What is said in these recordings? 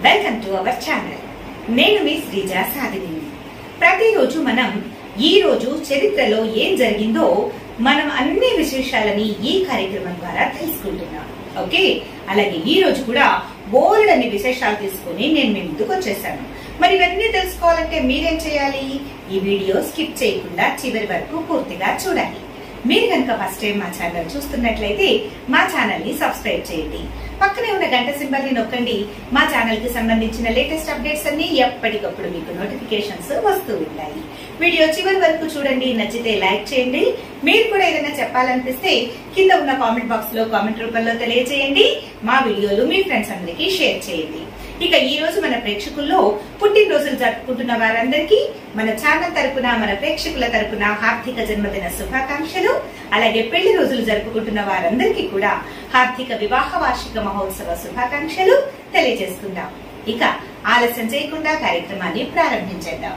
welcome to our channel నేను మీ శ్రీజ సాధిని ప్రతిరోజు మనం ఈ రోజు చరిత్రలో ఏం జరిగిందో మనం అన్ని విశేషాలని ఈ కార్యక్రమం ద్వారా తెలుసుకుంటున్నాం ఓకే అలాగే ఈ రోజు కూడా బోల్డ్ అనే విశేషాలు తీసుకుని నేను మీ ముందుకు వచ్చేసాను మరి ఇవన్నీ తెలుసుకోవాలంటే మీరేం చేయాలి ఈ వీడియో స్కిప్ చేయకుండా చివరి వరకు పూర్తిగా చూడాలి మీరు కనుక ఫస్ట్ టైం మా ఛానల్ చూస్తున్నట్లయితే మా ఛానల్ ని సబ్స్క్రైబ్ చేయండి పక్కనే ఉన్న గంట సింబల్ ని నొక్కండి మా ఛానల్ కి సంబంధించిన లేటెస్ట్ అప్డేట్స్ అన్ని ఎప్పటికప్పుడు మీకు నోటిఫికేషన్స్ వస్తూ ఉంటాయి వీడియో చివరి వరకు చూడండి నచ్చితే లైక్ చేయండి మీరు కూడా ఏదైనా చెప్పాలనిపిస్తే కింద ఉన్న కామెంట్ బాక్స్ లో కామెంట్ రూపంలో తెలియజేయండి మా వీడియోలు మీ ఫ్రెండ్స్ అందరికీ షేర్ చేయండి ఇక ఈ రోజు మన ప్రేక్షకుల్లో పుట్టినరోజులు జరుపుకుంటున్న వారందరికీ మన ఛానల్ తరపున మన ప్రేక్షకుల తరపున హార్దిక జన్మదిన శుభాకాంక్షలు అలాగే పెళ్లి రోజులు జరుపుకుంటున్న వారందరికీ కూడా హార్దిక వివాహ వార్షిక మహోత్సవ శుభాకాంక్షలు తెలియజేసుకుందాం ఇక ఆలస్యం చేయకుండా కార్యక్రమాన్ని ప్రారంభించేద్దాం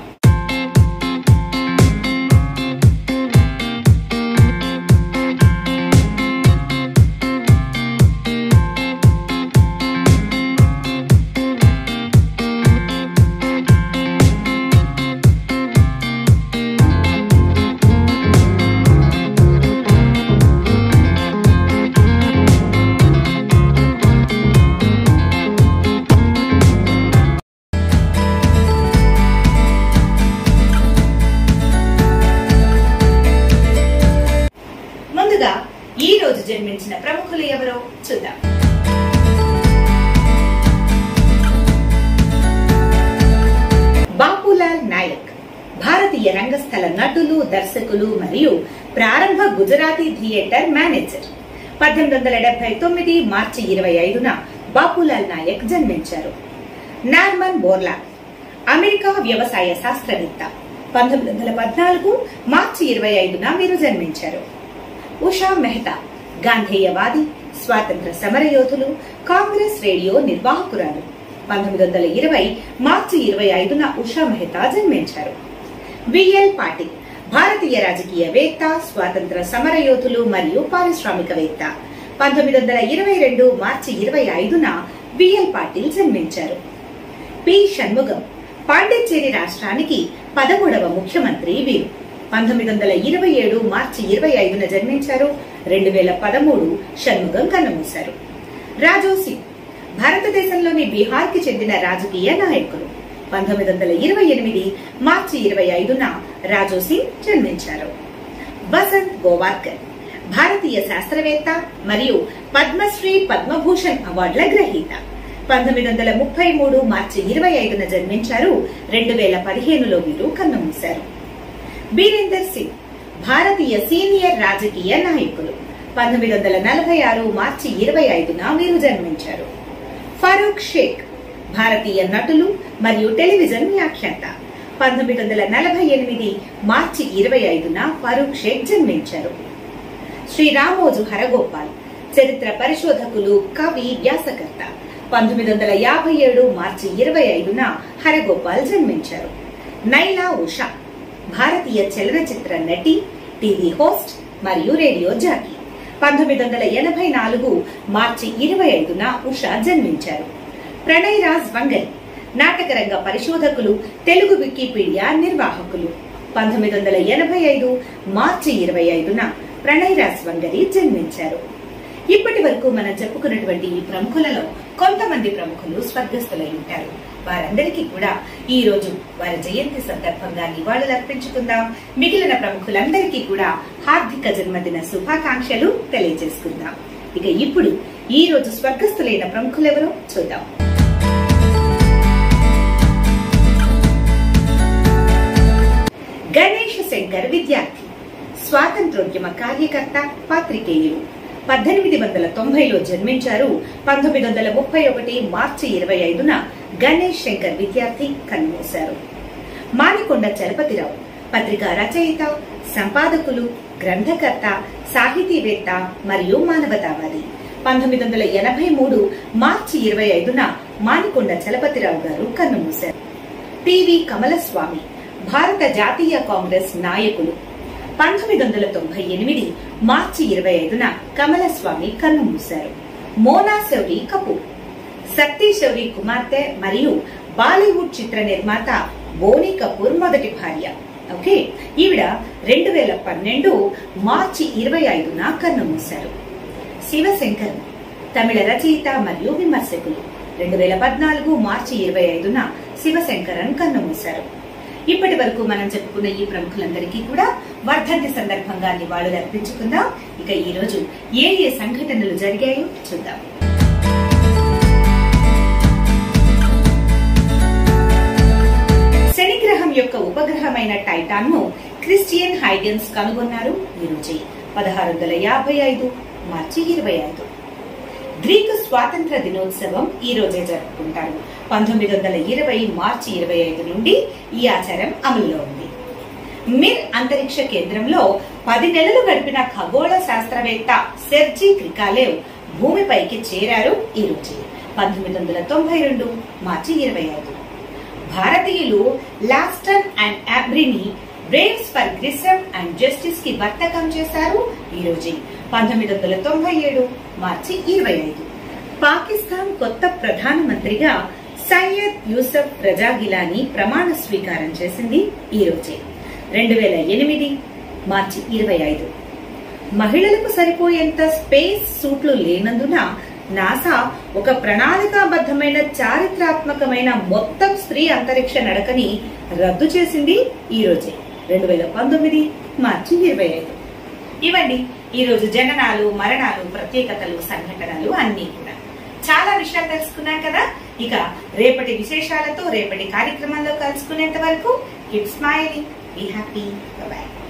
ముందుగా ఈ రోజు జన్మించిన ప్రముఖులు ఎవరో చూద్దాం బాపులాల్ నాయక్ భారతీయ రంగస్థల నటులు దర్శకులు మరియు ప్రారంభ గుజరాతీ థియేటర్ మేనేజర్ పద్దెనిమిది వందల డెబ్బై తొమ్మిది మార్చి ఇరవై ఐదున బాపులాల్ నాయక్ జన్మించారు నార్మన్ బోర్లా అమెరికా వ్యవసాయ శాస్త్రవేత్త పంతొమ్మిది వందల పద్నాలుగు మార్చి ఇరవై ఐదున వీరు జన్మించారు ఉషా మెహతా గాంధేయవాది స్వాతంత్ర సమరయోధులు కాంగ్రెస్ రేడియో నిర్వాహకురాలు పంతొమ్మిది వందల ఇరవై మార్చి ఇరవై ఐదున ఉషా మెహతా జన్మించారు విఎల్ పాటిల్ భారతీయ రాజకీయవేత్త స్వాతంత్ర సమరయోధులు మరియు పారిశ్రామికవేత్త పంతొమ్మిది వందల ఇరవై రెండు మార్చి ఇరవై ఐదున విఎల్ పాటిల్ జన్మించారు పి షణ్ముగం పాండిచ్చేరి రాష్ట్రానికి పదమూడవ ముఖ్యమంత్రి వీరు పంతొమ్మిది వందల ఇరవై ఏడు మార్చి ఇరవై ఐదున జన్మించారు రెండు వేల పదమూడు షణ్ముగం కన్నుమూశారు రాజో సింగ్ భారతదేశంలోని బీహార్ కి చెందిన రాజకీయ నాయకులు పంతొమ్మిది వందల ఇరవై ఎనిమిది మార్చి ఇరవై ఐదున రాజో సింగ్ జన్మించారు వసంత్ గోవార్కర్ భారతీయ శాస్త్రవేత్త మరియు పద్మశ్రీ పద్మభూషణ్ అవార్డుల గ్రహీత పంతొమ్మిది వందల ముప్పై మూడు మార్చి ఇరవై ఐదున జన్మించారు రెండు వేల పదిహేనులో వీరు కన్నుమూశారు బీరేందర్ సింగ్ భారతీయ సీనియర్ రాజకీయ నాయకులు పంతొమ్మిది వందల నలభై ఆరు మార్చి ఇరవై ఐదున వీరు జన్మించారు ఫరూక్ షేక్ భారతీయ నటులు మరియు టెలివిజన్ వ్యాఖ్యాత పంతొమ్మిది వందల నలభై ఎనిమిది మార్చి ఇరవై ఐదున ఫరూక్ షేక్ జన్మించారు శ్రీ రామోజు హరగోపాల్ చరిత్ర పరిశోధకులు కవి వ్యాసకర్త పంతొమ్మిది వందల యాభై ఏడు మార్చి ఇరవై ఐదున హరగోపాల్ జన్మించారు నైలా ఉషా భారతీయ చలనచిత్ర నటి టీవీ హోస్ట్ మరియు రేడియో జాకీ పంతొమ్మిది వందల ఎనభై నాలుగు మార్చి ఇరవై ఐదున ఉషా జన్మించారు ప్రణయ్ రాజ్ వంగల్ నాటకరంగ పరిశోధకులు తెలుగు వికీపీడియా నిర్వాహకులు పంతొమ్మిది వందల ఎనభై ఐదు మార్చి ఇరవై ఐదున ప్రణయ్ రాజ్ వంగరి జన్మించారు ఇప్పటి వరకు మనం చెప్పుకున్నటువంటి ఈ ప్రముఖులలో కొంతమంది ప్రముఖులు స్వర్గస్థులై ఉంటారు వారందరికీ కూడా ఈ రోజు వారి జయంతి సందర్భంగా నివాళులు అర్పించుకుందాం మిగిలిన ప్రముఖులందరికీ కూడా హార్దిక జన్మదిన శుభాకాంక్షలు తెలియజేసుకుందాం ఇక ఇప్పుడు ఈ రోజు స్వర్గస్థులైన ప్రముఖులెవరో చూద్దాం గణేష్ శంకర్ విద్యార్థి స్వాతంత్రోద్యమ కార్యకర్త పాత్రికేయులు పద్దెనిమిది వందల తొంభైలో జన్మించారు పంతొమ్మిది వందల ముప్పై ఒకటి మార్చి ఇరవై ఐదున గణేష్ శంకర్ విద్యార్థి కన్నుమూశారు మానికొండ చలపతిరావు పత్రికా రచయిత సంపాదకులు గ్రంథకర్త సాహితీవేత్త మరియు మానవతావాది పంతొమ్మిది వందల ఎనభై మూడు మార్చి ఇరవై ఐదున మానికొండ చలపతిరావు గారు కన్నుమూశారు టివి కమలస్వామి భారత జాతీయ కాంగ్రెస్ నాయకులు పంతొమ్మిది వందల తొంభై ఎనిమిది మార్చి ఇరవై ఐదున కమలస్వామి కన్నుమూశారు మోనా శౌరి కపూర్ సత్య శౌరి కుమార్తె మరియు బాలీవుడ్ చిత్ర నిర్మాత బోని కపూర్ మొదటి భార్య ఓకే ఈవిడ రెండు వేల పన్నెండు మార్చి ఇరవై ఐదున కన్నుమూశారు శివశంకర్ తమిళ రచయిత మరియు విమర్శకులు రెండు వేల పద్నాలుగు మార్చి ఇరవై ఐదున శివశంకరన్ కన్నుమూశారు ఇప్పటి వరకు మనం చెప్పుకున్న ఈ ప్రముఖులందరికీ కూడా వర్ధంతి సందర్భంగా నివాళులు అర్పించుకుందాం ఇక ఈ రోజు ఏ ఏ సంఘటనలు జరిగాయో చూద్దాం శనిగ్రహం యొక్క ఉపగ్రహమైన టైటాన్ ను క్రిస్టియన్ హైగన్స్ కనుగొన్నారు ఈ రోజే పదహారు వందల యాభై ఐదు మార్చి ఇరవై ఐదు గ్రీకు స్వాతంత్ర దినోత్సవం ఈ రోజే జరుపుకుంటారు పంతొమ్మిది వందల ఇరవై మార్చి ఇరవై ఐదు నుండి ఈ ఆచారం అమలులో ఉంది మిర్ అంతరిక్ష కేంద్రంలో పది నెలలు గడిపిన ఖగోళ శాస్త్రవేత్త సెర్జీ క్రికాలేవ్ భూమిపైకి చేరారు ఈ రోజు పంతొమ్మిది వందల తొంభై రెండు మార్చి ఇరవై ఐదు భారతీయులు లాస్టన్ అండ్ అబ్రిని Braves for Grissom and Justice కి వర్తకం చేశారు ఈ రోజు పంతొమ్మిది వందల తొంభై ఏడు మార్చి ఇరవై ఐదు పాకిస్తాన్ కొత్త ప్రధానమంత్రిగా సయ్యద్ యూసఫ్ రజాగిలాని ప్రమాణ స్వీకారం చేసింది ఈ రోజే రెండు వేల ఎనిమిది మార్చి ఇరవై ఐదు మహిళలకు సరిపోయేంత స్పేస్ సూట్లు లేనందున నాసా ఒక ప్రణాళికాబద్ధమైన చారిత్రాత్మకమైన మొత్తం స్త్రీ అంతరిక్ష నడకని రద్దు చేసింది ఈ రోజే రెండు వేల పంతొమ్మిది మార్చి ఇరవై ఐదు ఇవండి ఈ రోజు జననాలు మరణాలు ప్రత్యేకతలు సంఘటనలు అన్ని కూడా చాలా విషయాలు తెలుసుకున్నాం కదా ఇక రేపటి విశేషాలతో రేపటి కార్యక్రమంలో కలుసుకునేంత వరకు keep smiling be happy bye